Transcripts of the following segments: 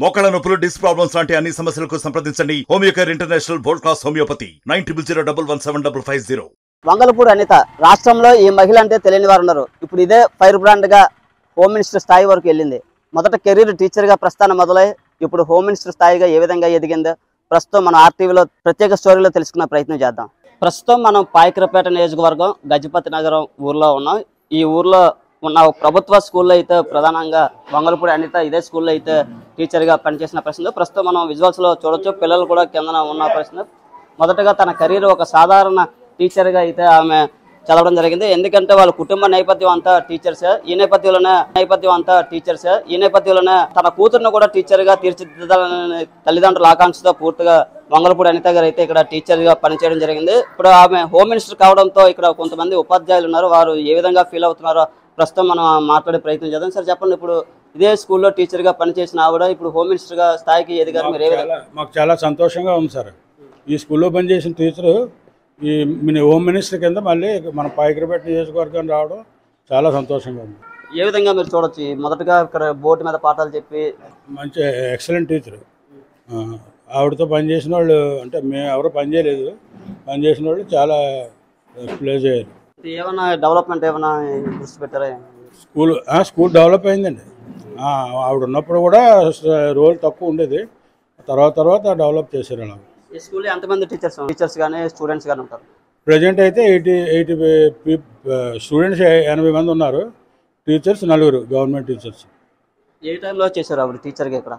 మోకాళ్ళ నొప్పులు disc problems లాంటి అన్ని సమస్యలకు సంప్రదించండి Homeocare international world class homeopathy nine triple zero double one seven double five zero Vangalapudi Anitha రాష్ట్రంలో ఈ మహిళ అంటే తెలియని వారు ఉన్నారు ఇప్పుడు ఇదే ఫైర్ బ్రాండ్ గా హోమ్ మినిస్టర్ స్థాయి వరకు వెళ్ళింది మొదట కెరీర్ టీచర్ గా ప్రస్థానం మొదలై ఇప్పుడు హోమ్ మినిస్టర్ స్థాయిగా ఏ విధంగా ఎదిగిందో ప్రస్తుతం మనం ఆర్టీవీలో ప్రత్యేక స్టోరీలో తెలుసుకునే ప్రయత్నం చేద్దాం ప్రస్తుతం మనం పాయకరపేట నియోజకవర్గం గజపతి నగరం ఊర్లో ఉన్నాం ఈ ఊర్లో ఉన్న ప్రభుత్వ స్కూల్లో అయితే ప్రధానంగా వంగలపూడి అనిత ఇదే స్కూల్లో అయితే టీచర్గా పనిచేసిన పరిస్థితి ప్రస్తుతం మనం విజువల్స్లో చూడొచ్చు పిల్లలు కూడా కింద ఉన్న పరిస్థితి మొదటగా తన కెరీర్ ఒక సాధారణ టీచర్గా అయితే ఆమె చదవడం జరిగింది ఎందుకంటే వాళ్ళ కుటుంబ నేపథ్యం అంతా టీచర్స్ ఈ నేపథ్యంలోనే నేపథ్యం అంతా టీచర్స్ ఈ నేపథ్యంలోనే తన కూతురును కూడా టీచర్గా తీర్చిదిద్దాలని తల్లిదండ్రుల ఆకాంక్షతో పూర్తిగా మంగళపూడి అనిత గారు అయితే ఇక్కడ టీచర్గా పనిచేయడం జరిగింది ఇప్పుడు ఆమె హోమ్ మినిస్టర్ కావడంతో ఇక్కడ కొంతమంది ఉపాధ్యాయులు ఉన్నారు వారు ఏ విధంగా ఫీల్ అవుతున్నారో ప్రస్తుతం మనం మాట్లాడే ప్రయత్నం చేద్దాం సార్ చెప్పండి ఇప్పుడు ఇదే స్కూల్లో టీచర్గా పనిచేసిన ఆవిడ ఇప్పుడు హోమ్ మినిస్టర్గా స్థాయికి ఎదిగారు మీరు ఏ విధంగా చాలా మాకు చాలా సంతోషంగా ఉంది సార్ ఈ స్కూల్లో పనిచేసిన టీచరు ఈ మన హోమ్ మినిస్టర్ కింద మళ్ళీ మన పాయకరపేట నియోజకవర్గం రావడం చాలా సంతోషంగా ఉంది ఏ విధంగా మీరు చూడొచ్చు ఈ మొదటగా ఇక్కడ బోర్డు మీద పాఠాలు చెప్పి మంచి ఎక్సలెంట్ టీచరు ఆ, ఆవిడతో పనిచేసిన వాళ్ళు అంటే మేము ఎవరు పనిచేయలేదు పనిచేసిన వాళ్ళు చాలా ప్లేస్ అయ్యారు ఏమైనా డెవలప్మెంట్ ఏమైనా దృష్టి పెట్టారా స్కూల్ ఆ, స్కూల్ డెవలప్ అయిందండి ఆ, ఆవిడ ఉన్నప్పుడు కూడా రోల్ తక్కువ ఉండేది తర్వాత తర్వాత డెవలప్ చేశారు అలా ఈ స్కూల్లో ఎంతమంది టీచర్స్ టీచర్స్ కానీ స్టూడెంట్స్ కానీ ఉంటారు ప్రజెంట్ అయితే ఎయిటీ ఎయిటీ స్టూడెంట్స్ ఎనభై మంది ఉన్నారు టీచర్స్ నలుగురు గవర్నమెంట్ టీచర్స్ ఏ టైంలో చేశారు ఆవిడ టీచర్గా ఇక్కడ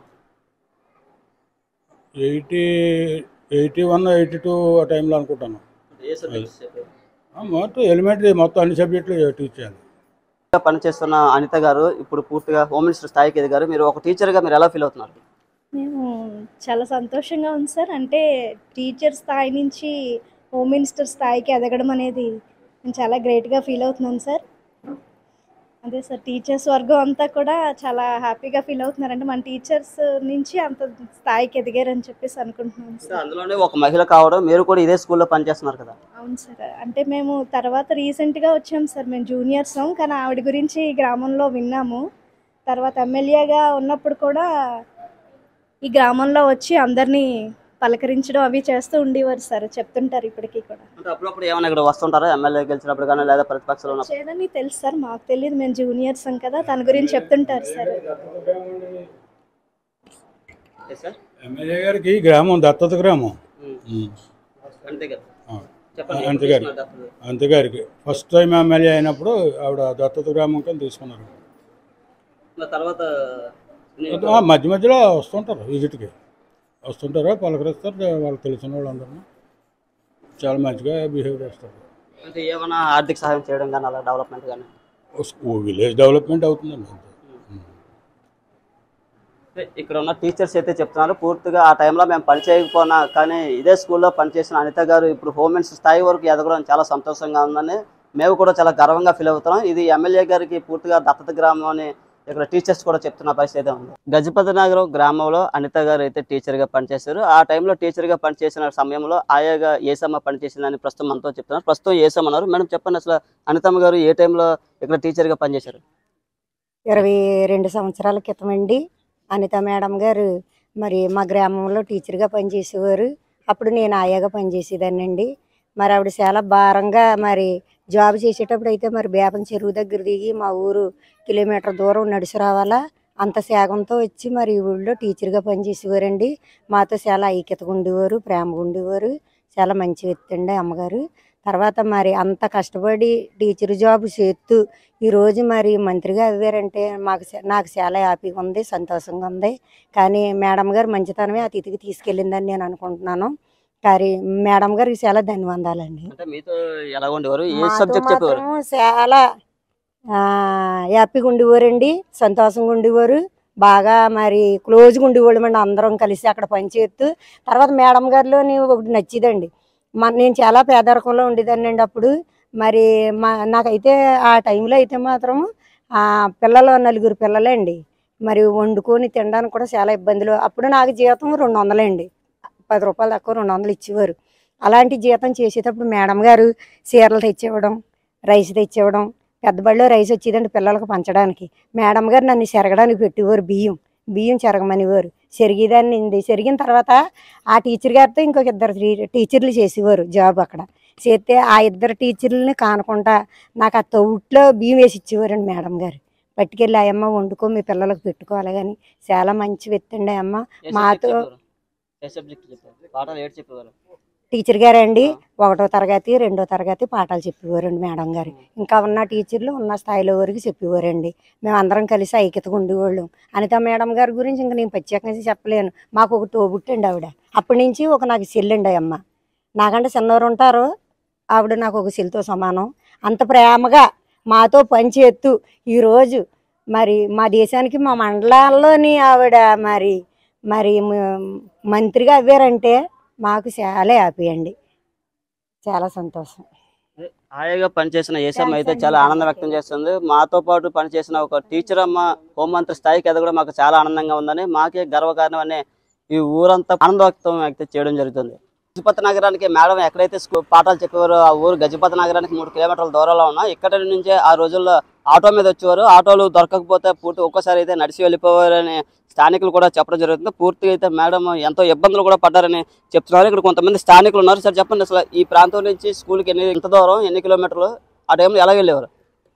eighty eighty one eighty two ఆ టైంలో అనుకుంటాను ఏ సబ్జెక్ట్స్ చెప్పారు ఆ, మొత్తం ఎలిమెంటరీ మొత్తం అన్ని సబ్జెక్టులు టీచ్ చేయాలి పనిచేస్తున్న అనిత గారు ఇప్పుడు పూర్తిగా హోమ్ మినిస్టర్ స్థాయికి ఎదిగారు మీరు ఒక టీచర్గా మీరు ఎలా ఫీల్ అవుతున్నారు మేము చాలా సంతోషంగా ఉంది సార్ అంటే టీచర్ స్థాయి నుంచి హోమ్ మినిస్టర్ స్థాయికి ఎదగడం అనేది నేను చాలా గ్రేట్గా ఫీల్ అవుతున్నాను సార్ అదే సార్ టీచర్స్ వర్గం అంతా కూడా చాలా హ్యాపీగా ఫీల్ అవుతున్నారు అంటే మన టీచర్స్ నుంచి అంత స్థాయికి ఎదిగారని చెప్పేసి అనుకుంటున్నాను సార్ అందులోనే ఒక మహిళ కావడం మీరు కూడా ఇదే స్కూల్లో పనిచేస్తున్నారు కదా అవును సార్ అంటే మేము తర్వాత రీసెంట్గా వచ్చాం సార్ మేము జూనియర్స్ కానీ ఆవిడ గురించి ఈ గ్రామంలో విన్నాము తర్వాత ఎమ్మెల్యేగా ఉన్నప్పుడు కూడా ఈ గ్రామంలో వచ్చి అందరినీ పలకరించడం అవి చేస్తూ ఉండేవారు సార్ చెప్తుంటారు ఇప్పటికీ కూడా అంటే అప్పుడప్పుడు ఏమైనా ఇక్కడ వస్తుంటారా ఎమ్మెల్యే గెలిచినప్పుడు కానీ లేదా ప్రతిపక్షంలో ఉన్నప్పుడు చేదని తెలుసు సార్ మాకు తెలియదు మేము జూనియర్స్ కదా తన గురించి చెప్తుంటారు సార్ Yes, sir. ఎమ్మెల్యే గారికి ఈ గ్రామం దత్తత గ్రామం ఉమ్. ఉమ్. అంతే కదా ఆ. చెప్పండి అంతే గారు అంతే గారికి ఫస్ట్ టైం ఎమ్మెల్యే అయినప్పుడు ఆవిడ దత్తత గ్రామం కింద తీసుకున్నారు ఇంకా తర్వాత ఆ, మధ్య మధ్యలో వస్తుంటారు విజిట్కి వస్తుంటారు పలకరిస్తారు వాళ్ళకి తెలిసిన వాళ్ళందరూ చాలా మంచిగా బిహేవ్ చేస్తారు అంటే ఏమైనా ఆర్థిక సహాయం చేయడం కానీ అలా డెవలప్మెంట్ కానీ ఓ విలేజ్ డెవలప్మెంట్ అవుతుందండి అంతే ఇక్కడ ఉన్న టీచర్స్ అయితే చెప్తున్నారు పూర్తిగా ఆ టైంలో మేము పని చేయకపోయినా కానీ ఇదే స్కూల్లో పనిచేసిన అనిత గారు ఇప్పుడు హోమ్ మినిస్టర్ స్థాయి వరకు ఎదగడం చాలా సంతోషంగా ఉందని మేము కూడా చాలా గర్వంగా ఫీల్ అవుతున్నాం ఇది ఎమ్మెల్యే గారికి పూర్తిగా దత్తత గ్రామం అని ఇక్కడ టీచర్స్ కూడా చెప్తున్న పరిస్థితి అయితే ఉంది గజపతి నగరం గ్రామంలో అనిత గారు అయితే టీచర్గా పనిచేశారు ఆ టైంలో టీచర్గా పనిచేసిన సమయంలో ఆయాగా ఏసమ్మ పనిచేసిందని ప్రస్తుతం మనతో చెప్తున్నారు ప్రస్తుతం ఏసమ్మ అన్నారు మేడం చెప్పండి అసలు అనితమ్మ గారు ఏ టైంలో ఇక్కడ టీచర్గా పనిచేశారు ఇరవై రెండు సంవత్సరాల క్రితం అండి అనిత మేడం గారు మరి మా గ్రామంలో టీచర్గా పనిచేసేవారు అప్పుడు నేను ఆయాగా పనిచేసేదాన్నండి మరి ఆవిడ చాలా భారంగా మరి జాబ్ చేసేటప్పుడు అయితే మరి బేపం చెరువు దగ్గర దిగి మా ఊరు కిలోమీటర్ దూరం నడిచి రావాలా అంత త్యాగంతో వచ్చి మరి ఈ ఊళ్ళో టీచర్గా పనిచేసేవారండి మాతో చాలా ఐక్యతగా ఉండేవారు ప్రేమగా ఉండేవారు చాలా మంచి వ్యక్తి అండి అమ్మగారు తర్వాత మరి అంత కష్టపడి టీచర్ జాబ్ చేస్తూ ఈరోజు మరి మంత్రిగా అవ్వారంటే మాకు చా- నాకు చాలా హ్యాపీగా ఉంది సంతోషంగా ఉంది కానీ మేడం గారు మంచితనమే ఆ తిథికి తీసుకెళ్ళిందని నేను అనుకుంటున్నాను కానీ మేడం గారికి చాలా ధన్యవాదాలండి అంటే మీతో ఎలా ఉండేవారు ఏ మాతో సబ్జెక్ట్ చెప్పేవారు మాత్రం చాలా ఆ, హ్యాపీగా ఉండేవారండి సంతోషంగా ఉండేవారు బాగా మరి క్లోజ్గా ఉండేవాళ్ళం అండి అందరం కలిసి అక్కడ పనిచేస్తూ తర్వాత మేడం గారిలోని ఒకటి నచ్చేదండి మన నేను చాలా పేదరికంలో ఉండేదాన్ని అండి అప్పుడు మరి మా నాకైతే ఆ టైంలో అయితే మాత్రం ఆ పిల్లలు నలుగురు పిల్లలండి మరి వండుకొని తినడానికి కూడా చాలా ఇబ్బందులు అప్పుడు నాకు జీతం రెండు వందలండి పది రూపాయలు తక్కువ రెండు వందలు ఇచ్చేవారు అలాంటి జీతం చేసేటప్పుడు మేడం గారు చీరలు తెచ్చివ్వడం రైస్ తెచ్చివ్వడం పెద్ద బడిలో రైస్ వచ్చేదండి పిల్లలకు పంచడానికి మేడం గారు నన్ను చెరగడానికి పెట్టేవారు బియ్యం బియ్యం చెరగమనేవారు సెరిగిదాన్ని ఉంది సెరిగిన తర్వాత ఆ టీచర్ గారితో ఇంకొక ఇద్దరు టీ- టీచర్లు చేసేవారు జాబ్ అక్కడ చేస్తే ఆ ఇద్దరు టీచర్లని కానకుండా నాకు ఆ తొట్టిలో బియ్యం వేసి ఇచ్చేవారండి మేడం గారు పట్టుకెళ్ళి ఆ అమ్మ వండుకో మీ పిల్లలకు పెట్టుకోవాలి కానీ చాలా మంచి వ్యక్తి అండి ఆ అమ్మ మాతో పాఠాలు ఏడు చెప్పేవారు టీచర్ గారండి ఒకటో తరగతి రెండో తరగతి పాఠాలు చెప్పేవారండి మేడం గారు ఇంకా ఉన్న టీచర్లు ఉన్న స్థాయిలో వరకు చెప్పేవారండి మేము అందరం కలిసి ఐక్యతగా ఉండేవాళ్ళం అనిత మేడం గారి గురించి ఇంకా నేను ప్రత్యేకంగా చెప్పలేను మాకు ఒక తోబుట్టండి ఆవిడ అప్పటి నుంచి ఒక నాకు చెల్లండి ఆ అమ్మ నాకంటే చిన్నవారు ఉంటారు ఆవిడ నాకు ఒక చెల్లితో సమానం అంత ప్రేమగా మాతో పనిచేస్తూ ఈరోజు మరి మా దేశానికి మా మండలాల్లోని ఆవిడ మరి మరి మ- మంత్రిగా అవ్వారంటే మాకు చాలా హ్యాపీ అండి చాలా సంతోషం హాయిగా పనిచేసిన ఏసమ్మ అయితే చాలా ఆనందం వ్యక్తం చేస్తుంది మాతో పాటు పనిచేసిన ఒక టీచర్ అమ్మ హోంమంత్రి స్థాయికి ఎదగడం మాకు చాలా ఆనందంగా ఉందని మాకే గర్వకారణం అనే ఈ ఊరంతా ఆనంద వ్యక్తం వ్యక్తం చేయడం జరుగుతుంది గజపతి నగరానికి మేడం ఎక్కడైతే స్కూ పాఠాలు చెప్పేవారో ఆ ఊరు గజపతి నగరానికి మూడు కిలోమీటర్ల దూరంలో ఉన్నా ఇక్కడ నుంచే ఆ రోజుల్లో ఆటో మీద వచ్చేవారు ఆటోలు దొరకకపోతే పూర్తి ఒక్కసారి అయితే నడిచి వెళ్ళిపోవారని స్థానికులు కూడా చెప్పడం జరుగుతుంది పూర్తిగా అయితే మేడం ఎంతో ఇబ్బందులు కూడా పడ్డారని చెప్తున్నారు ఇక్కడ కొంతమంది స్థానికులు ఉన్నారు సార్ చెప్పండి అసలు ఈ ప్రాంతం నుంచి స్కూల్కి ఎన్ని ఎంత దూరం ఎన్ని కిలోమీటర్లు ఆ టైంలో ఎలా వెళ్ళేవారు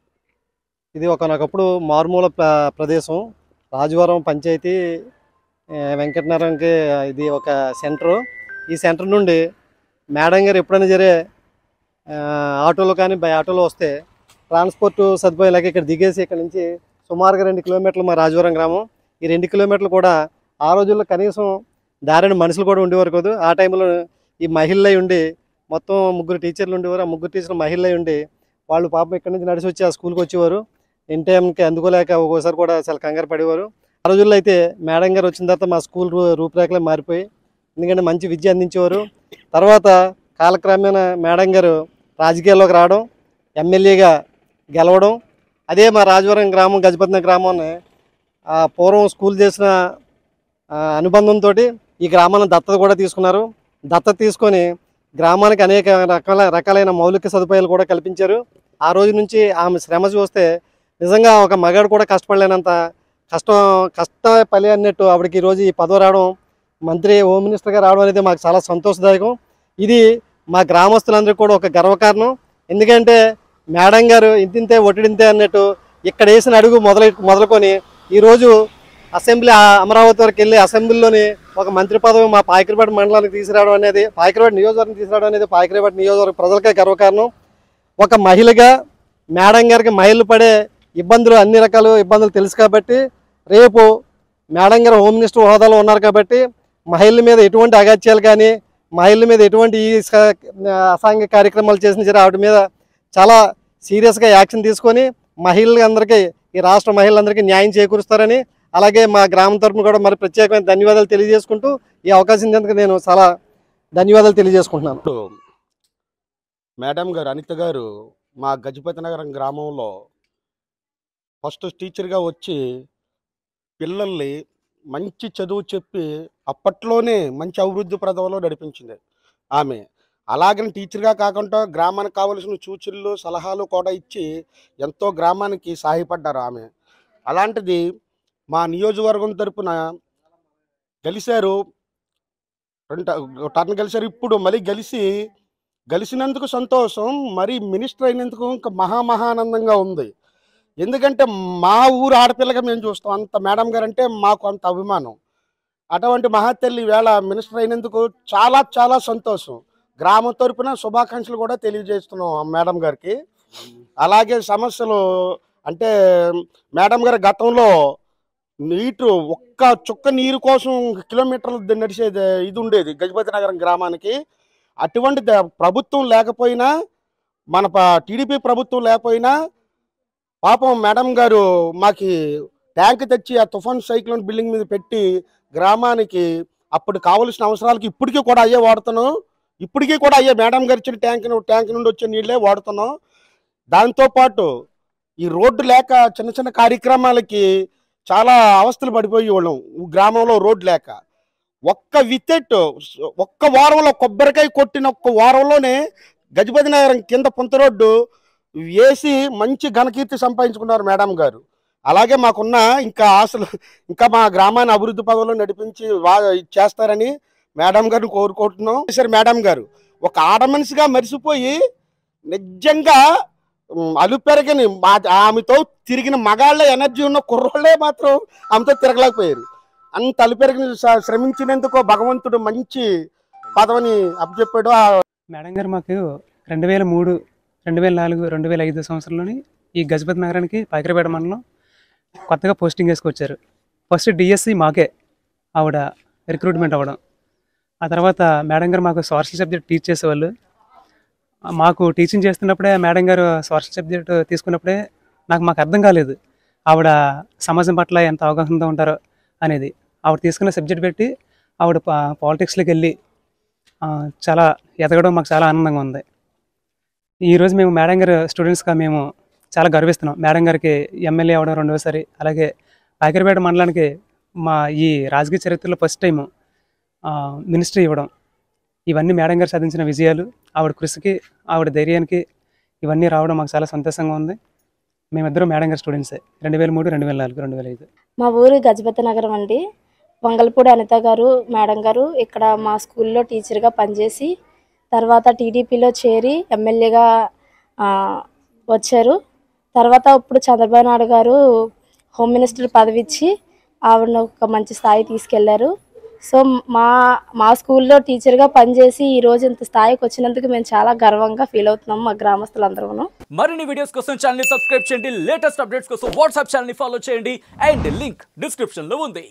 ఇది ఒకనొకప్పుడు మారుమూల ప్ర- ప్రదేశం రాజవరం పంచాయతీ ఆ, వెంకటనగరంకి ఇది ఒక సెంటరు ఈ సెంటర్ నుండి మేడం గారు ఎప్పుడైనా సరే ఆ, ఆటోలో కానీ బై ఆటోలో వస్తే ట్రాన్స్పోర్ట్ సదుపాయం లేక ఇక్కడ దిగేసి ఇక్కడ నుంచి సుమారుగా రెండు కిలోమీటర్లు మా రాజవరం గ్రామం ఈ రెండు కిలోమీటర్లు కూడా ఆ రోజుల్లో కనీసం దారిని మనుషులు కూడా ఉండేవారు కాదు ఆ టైంలో ఈ మహిళలై ఉండి మొత్తం ముగ్గురు టీచర్లు ఉండేవారు ఆ ముగ్గురు టీచర్లు మహిళలై ఉండి వాళ్ళు పాపం ఇక్కడి నుంచి నడిచి వచ్చి ఆ స్కూల్కి వచ్చేవారు ఇన్ టైంకి అందుకోలేక ఒక్కోసారి కూడా చాలా కంగారు పడేవారు ఆ రోజుల్లో అయితే మేడం గారు వచ్చిన తర్వాత మా స్కూల్ రూ రూపురేఖలే మారిపోయి ఎందుకంటే మంచి విద్య అందించేవారు తర్వాత కాలక్రమేణా మేడం గారు రాజకీయాల్లోకి రావడం ఎమ్మెల్యేగా గెలవడం అదే మా రాజవరం గ్రామం గజపతిన గ్రామాన్ని ఆ పూర్వం స్కూల్ చేసిన ఆ, అనుబంధంతో ఈ గ్రామాన్ని దత్తత కూడా తీసుకున్నారు దత్తత తీసుకొని గ్రామానికి అనేక రకాల రకాలైన మౌలిక సదుపాయాలు కూడా కల్పించారు ఆ రోజు నుంచి ఆమె శ్రమ చూస్తే నిజంగా ఒక మగాడు కూడా కష్టపడలేనంత కష్టం కష్ట పని అన్నట్టు ఆవిడకి ఈరోజు ఈ పదవి రావడం మంత్రి హోమ్ మినిస్టర్గా రావడం అనేది మాకు చాలా సంతోషదాయకం ఇది మా గ్రామస్తులందరికీ కూడా ఒక గర్వకారణం ఎందుకంటే మేడం గారు ఇంతింతే ఒట్టిడింతే అన్నట్టు ఇక్కడ వేసిన అడుగు మొదలు మొదలుకొని ఈరోజు అసెంబ్లీ ఆ అమరావతి వరకు వెళ్ళి అసెంబ్లీలోని ఒక మంత్రి పదవి మా పాయకరపేట మండలానికి తీసుకురావడం అనేది పాయకరపేట నియోజకవర్గం తీసుకురావడం అనేది పాయకరపేట నియోజకవర్గ ప్రజలకే గర్వకారణం ఒక మహిళగా మేడం గారికి మహిళలు పడే ఇబ్బందులు అన్ని రకాల ఇబ్బందులు తెలుసు కాబట్టి రేపు మేడం గారు హోమ్ మినిస్టర్ హోదాలో ఉన్నారు కాబట్టి మహిళల మీద ఎటువంటి అగత్యాలు కానీ మహిళల మీద ఎటువంటి ఈ స- అసాంఘిక కార్యక్రమాలు చేసిన సరే వాటి మీద చాలా సీరియస్గా యాక్షన్ తీసుకొని మహిళలందరికీ ఈ రాష్ట్ర మహిళలందరికీ న్యాయం చేకూరుస్తారని అలాగే మా గ్రామం తరపున కూడా మరి ప్రత్యేకమైన ధన్యవాదాలు తెలియజేసుకుంటూ ఈ అవకాశం ఇచ్చినందుకు నేను చాలా ధన్యవాదాలు తెలియజేసుకుంటున్నాను ఇప్పుడు మేడం గారు అనిత గారు మా గజపతి నగరం గ్రామంలో ఫస్ట్ టీచర్గా వచ్చి పిల్లల్ని మంచి చదువు చెప్పి అప్పట్లోనే మంచి అభివృద్ధి ప్రదంలో నడిపించింది ఆమె అలాగని టీచర్గా కాకుండా గ్రామానికి కావలసిన సూచనలు సలహాలు కూడా ఇచ్చి ఎంతో గ్రామానికి సహాయపడ్డారు ఆమె అలాంటిది మా నియోజకవర్గం తరపున గెలిచారు రెండు టర్న్ గెలిచారు ఇప్పుడు మళ్ళీ గెలిచి గెలిచినందుకు సంతోషం మరి మినిస్టర్ అయినందుకు ఇంకా మహా మహానందంగా ఉంది ఎందుకంటే మా ఊరు ఆడపిల్లగా మేము చూస్తాం అంత మేడం గారు అంటే మాకు అంత అభిమానం అటువంటి మహాతల్లి వేళ మినిస్టర్ అయినందుకు చాలా చాలా సంతోషం గ్రామం తరపున శుభాకాంక్షలు కూడా తెలియజేస్తున్నాం ఆ మేడం గారికి అలాగే సమస్యలు అంటే మేడం గారి గతంలో నీటు ఒక్క చుక్క నీరు కోసం కిలోమీటర్లు నడిచేది ఇది ఉండేది గజపతి నగరం గ్రామానికి అటువంటి ద- ప్రభుత్వం లేకపోయినా మన టీడీపీ ప్రభుత్వం లేకపోయినా పాపం మేడం గారు మాకి ట్యాంక్ తెచ్చి ఆ తుఫాన్ సైక్లోన్ బిల్డింగ్ మీద పెట్టి గ్రామానికి అప్పుడు కావలసిన అవసరాలకి ఇప్పటికీ కూడా అయ్యే వాడుతున్నాం ఇప్పటికీ కూడా అయ్యే మేడం గారు ఇచ్చిన ట్యాంక్ ను- ట్యాంక్ నుండి వచ్చే నీళ్ళే వాడుతున్నాం దాంతోపాటు ఈ రోడ్డు లేక చిన్న చిన్న కార్యక్రమాలకి చాలా అవస్థలు పడిపోయి వాళ్ళం గ్రామంలో రోడ్డు లేక ఒక్క విత్తెట్ ఒక్క వారంలో కొబ్బరికాయ కొట్టిన ఒక్క వారంలోనే గజపతి నగరం కింద పుంత రోడ్డు వేసి మంచి ఘనకీర్తి సంపాదించుకున్నారు మేడం గారు అలాగే మాకున్న ఇంకా ఆశలు ఇంకా మా గ్రామాన్ని అభివృద్ధి పదంలో నడిపించి వా- చేస్తారని మేడం గారిని కోరుకుంటున్నాం సరే మేడం గారు ఒక ఆడ మనిషిగా మరిసిపోయి నిజంగా ఉమ్, అలుపెరగని మా ఆమెతో తిరిగిన మగాళ్ళ ఎనర్జీ ఉన్న కుర్రోళ్ళే మాత్రం ఆమెతో తిరగలేకపోయారు అంత అలుపెరగని శ్ర- శ్రమించినందుకు భగవంతుడు మంచి పదవిని అప్పచెప్పాడు ఆ మేడం గారు మాకు రెండు వేల మూడు రెండు వేల నాలుగు రెండు వేల ఐదు సంవత్సరంలోని ఈ గజపతి నగరానికి పాకిరపేట మండలం కొత్తగా పోస్టింగ్ వేసుకొచ్చారు ఫస్ట్ డిఎస్సి మాకే ఆవిడ రిక్రూట్మెంట్ అవ్వడం ఆ తర్వాత మేడం గారు మాకు సోషల్ సబ్జెక్ట్ టీచ్ చేసేవాళ్ళు ఆ, మాకు టీచింగ్ చేస్తున్నప్పుడే మేడం గారు సోషల్ సబ్జెక్ట్ తీసుకున్నప్పుడే నాకు మాకు అర్థం కాలేదు ఆవిడ సమాజం పట్ల ఎంత అవగాహనతో ఉంటారో అనేది ఆవిడ తీసుకున్న సబ్జెక్ట్ పెట్టి ఆవిడ పాలిటిక్స్లోకి వెళ్ళి ఆ, చాలా ఎదగడం మాకు చాలా ఆనందంగా ఉంది ఈరోజు మేము మేడం గారు స్టూడెంట్స్గా మేము చాలా గర్విస్తున్నాం మేడం గారికి ఎమ్మెల్యే అవ్వడం రెండవసారి అలాగే పాకిరిపేట మండలానికి మా ఈ రాజకీయ చరిత్రలో ఫస్ట్ టైం మినిస్ట్రీ ఇవ్వడం ఇవన్నీ మేడం గారు సాధించిన విజయాలు ఆవిడ కృషికి ఆవిడ ధైర్యానికి ఇవన్నీ రావడం మాకు చాలా సంతోషంగా ఉంది మేమిద్దరం మేడం గారి స్టూడెంట్సే రెండు వేల మూడు రెండు వేల నాలుగు రెండు వేల ఐదు మా ఊరు గజపతి నగరం అండి వంగల్పూడి అనిత గారు మేడం గారు ఇక్కడ మా స్కూల్లో టీచర్గా పనిచేసి తర్వాత టీడీపీలో చేరి ఎమ్మెల్యేగా ఆ, వచ్చారు తర్వాత ఇప్పుడు చంద్రబాబు నాయుడు గారు హోమ్ మినిస్టర్ పదవి ఇచ్చి ఆవిడను ఒక మంచి స్థాయి తీసుకెళ్లారు సో మా మా స్కూల్లో టీచర్గా పనిచేసి ఈ రోజు ఇంత స్థాయికి వచ్చినందుకు మేము చాలా గర్వంగా ఫీల్ అవుతున్నాం మా గ్రామస్తులందరూ మరిన్ని వీడియోస్ కోసం ఛానల్ సబ్స్క్రైబ్ చేయండి లేటెస్ట్ అప్డేట్స్ కోసం వాట్సాప్ ఛానల్ ఫాలో చేయండి అండ్ లింక్ డిస్క్రిప్షన్ లో ఉంది